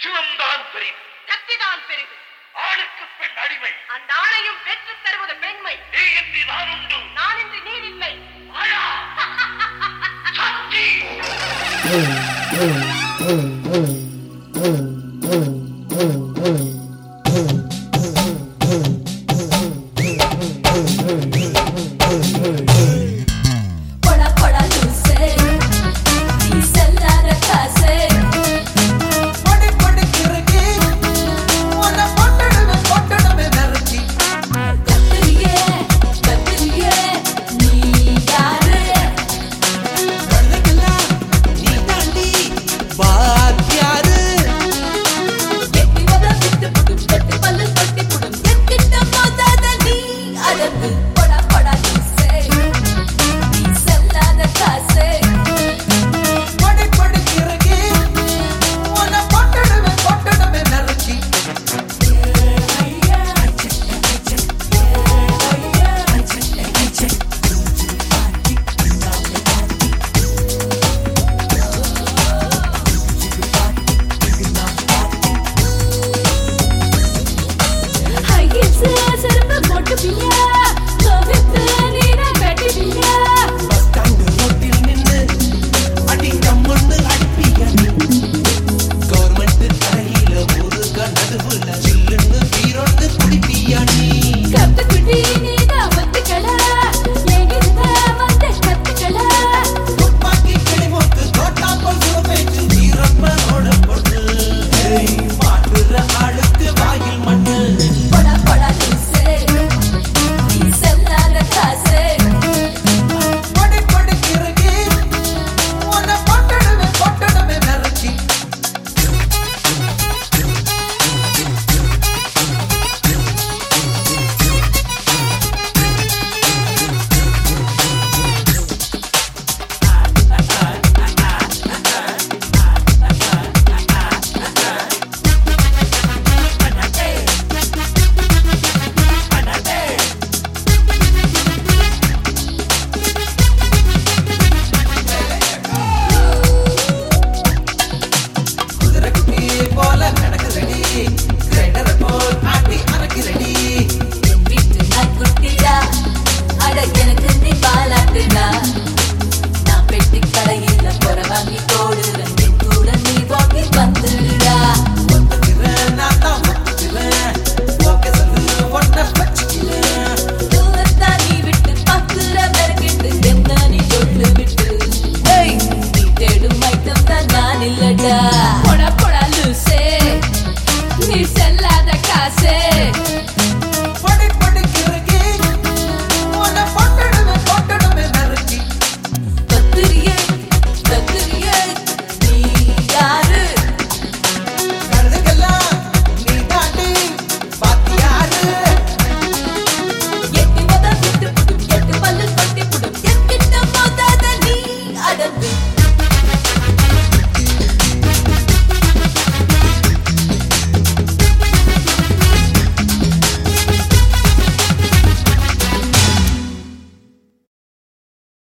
சிவம்தான் பெரிது சக்திதான் பெரிது ஆணுக்கு பெண் அடிமை அந்த ஆணையும் பெற்றுத் தருவது பெண்மை நீ இன்றி நான் உண்டு நான் இன்றி நீர் இல்லை ஆயா சக்தி போடா போடா லூசே நீ செல்லாத காசே படி படிக்கிறக்கு உன்னை பொட்டடுவே பொட்டடுவே நிறுத்தி கத்திரியே கத்திரியே நீ யாரு குழந்தைக்கெல்லாம் நீ தாண்டி பாத்தியாரு எட்டி வர விட்டு புடும் தொட்டு பல்லு தொட்டி புடும் எத்திட்ட போதாத நீ அடங்கு போடா போடா லூசே நீ செல்லாத காசே படி படிக்கிறக்கு உன்னை பொட்டடுவே பொட்டடுவே நிறுத்தி ஹைகில்ஸ் செருப்பு போட்டு பியா கோவித்து நீரா கட்டி பியா பஸ் ஸ்டாண்டு ரோட்டில் நின்னு அடி கம்முன்னு அடிப்பியா நீ கவர்மெண்ட் தரையில ஒரு நடுவுல சில்லுன்னு பீரோட்டு குடிப்பியா நீ கத்துக்குட்டி நீதான் ஒத்துக்கல எங்கிருந்த வந்து கத்துக்கல துப்பாக்கி கிளிமூக்கு தோட்டாப்பல் சுரமேச்சு வீரப்பனோட பொண்ணு ஏய், மாட்டுற ஆளுக்கு வாயில் மண்ணு போடா போடா லூசே நீ செல்லாத காசே படி படிக்கிறக்கு உன்னை பொட்டடுவே பொட்டடுவே நிறுத்தி குதிரைக்குட்டி போல நடக்குறடி கிரைண்டரை போல் ஆட்டி அரைக்கிறடி வீட்டு நான் குட்டிடா அட எனக்கு நீ பாலாட்டுடா